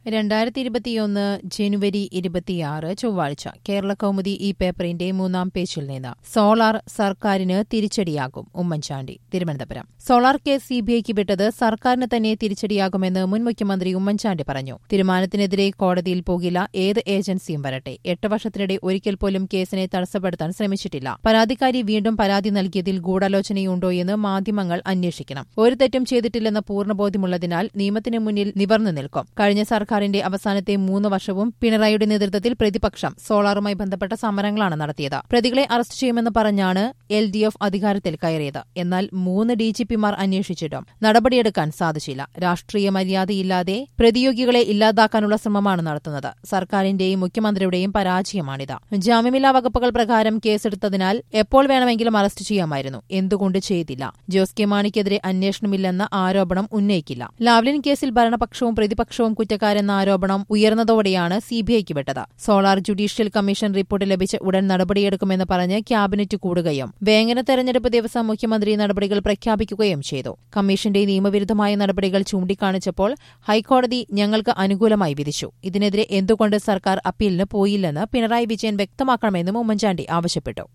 രണ്ടായിരത്തി ഇരുപത്തിയൊന്ന് ജനുവരി ഇരുപത്തിയാറ് ചൊവ്വാഴ്ച കേരള കൗമുദി ഈ പേപ്പറിന്റെ മൂന്നാം പേജിൽ നിന്ന് സോളാർ സർക്കാരിന് തിരിച്ചടിയാകും ഉമ്മൻചാണ്ടി തിരുവനന്തപുരം സോളാർ കേസ് സിബിഐക്ക് വിട്ടത് സർക്കാരിന് തന്നെ തിരിച്ചടിയാകുമെന്ന് മുൻ മുഖ്യമന്ത്രി ഉമ്മൻചാണ്ടി പറഞ്ഞു തീരുമാനത്തിനെതിരെ കോടതിയിൽ പോകില്ല ഏത് ഏജൻസിയും വരട്ടെ എട്ട് വർഷത്തിനിടെ ഒരിക്കൽ പോലും കേസിനെ തടസ്സപ്പെടുത്താൻ ശ്രമിച്ചിട്ടില്ല പരാതിക്കാരി വീണ്ടും പരാതി നൽകിയതിൽ ഗൂഢാലോചനയുണ്ടോയെന്ന് മാധ്യമങ്ങൾ അന്വേഷിക്കണം ഒരു തെറ്റും ചെയ്തിട്ടില്ലെന്ന പൂർണ്ണബോധ്യമുള്ളതിനാൽ നിയമത്തിന് മുന്നിൽ നിവർന്നു നിൽക്കും കഴിഞ്ഞ സർക്കാരിന്റെ അവസാനത്തെ മൂന്ന് വർഷവും പിണറായിയുടെ നേതൃത്വത്തിൽ പ്രതിപക്ഷം സോളാറുമായി ബന്ധപ്പെട്ട സമരങ്ങളാണ് നടത്തിയത് പ്രതികളെ അറസ്റ്റ് ചെയ്യുമെന്ന് പറഞ്ഞാണ് എൽ ഡി എഫ് അധികാരത്തിൽ കയറിയത് എന്നാൽ മൂന്ന് ഡിജിപിമാർ അന്വേഷിച്ചിട്ടും നടപടിയെടുക്കാൻ സാധിച്ചില്ല രാഷ്ട്രീയ മര്യാദയില്ലാതെ പ്രതിയോഗികളെ ഇല്ലാതാക്കാനുള്ള ശ്രമമാണ് നടത്തുന്നത് സർക്കാരിന്റെയും മുഖ്യമന്ത്രിയുടെയും പരാജയമാണിത് ജാമ്യമില്ലാ വകുപ്പുകൾ പ്രകാരം കേസെടുത്തതിനാൽ എപ്പോൾ വേണമെങ്കിലും അറസ്റ്റ് ചെയ്യാമായിരുന്നു എന്തുകൊണ്ട് ചെയ്തില്ല ജോസ് കെ മാണിക്കെതിരെ അന്വേഷണമില്ലെന്ന ആരോപണം ഉന്നയിക്കില്ല ലാവ്ലിൻ കേസിൽ ഭരണപക്ഷവും പ്രതിപക്ഷവും കുറ്റക്കാരെന്ന ആരോപണം ഉയർന്നതോടെയാണ് സിബിഐക്ക് വിട്ടത് സോളാർ ജുഡീഷ്യൽ കമ്മീഷൻ റിപ്പോർട്ട് ലഭിച്ച ഉടൻ നടപടിയെടുക്കുമെന്ന് പറഞ്ഞ് ക്യാബിനറ്റ് കൂടുകയും വേങ്ങന തെരഞ്ഞെടുപ്പ് ദിവസം മുഖ്യമന്ത്രി നടപടികൾ പ്രഖ്യാപിക്കുകയും ചെയ്തു കമ്മീഷന്റെ നിയമവിരുദ്ധമായ നടപടികൾ ചൂണ്ടിക്കാണിച്ചപ്പോൾ ഹൈക്കോടതി ഞങ്ങൾക്ക് അനുകൂലമായി വിധിച്ചു ഇതിനെതിരെ എന്തുകൊണ്ട് സർക്കാർ അപ്പീലിന് പോയില്ലെന്ന് പിണറായി വിജയൻ വ്യക്തമാക്കണമെന്നും ഉമ്മൻചാണ്ടി ആവശ്യപ്പെട്ടു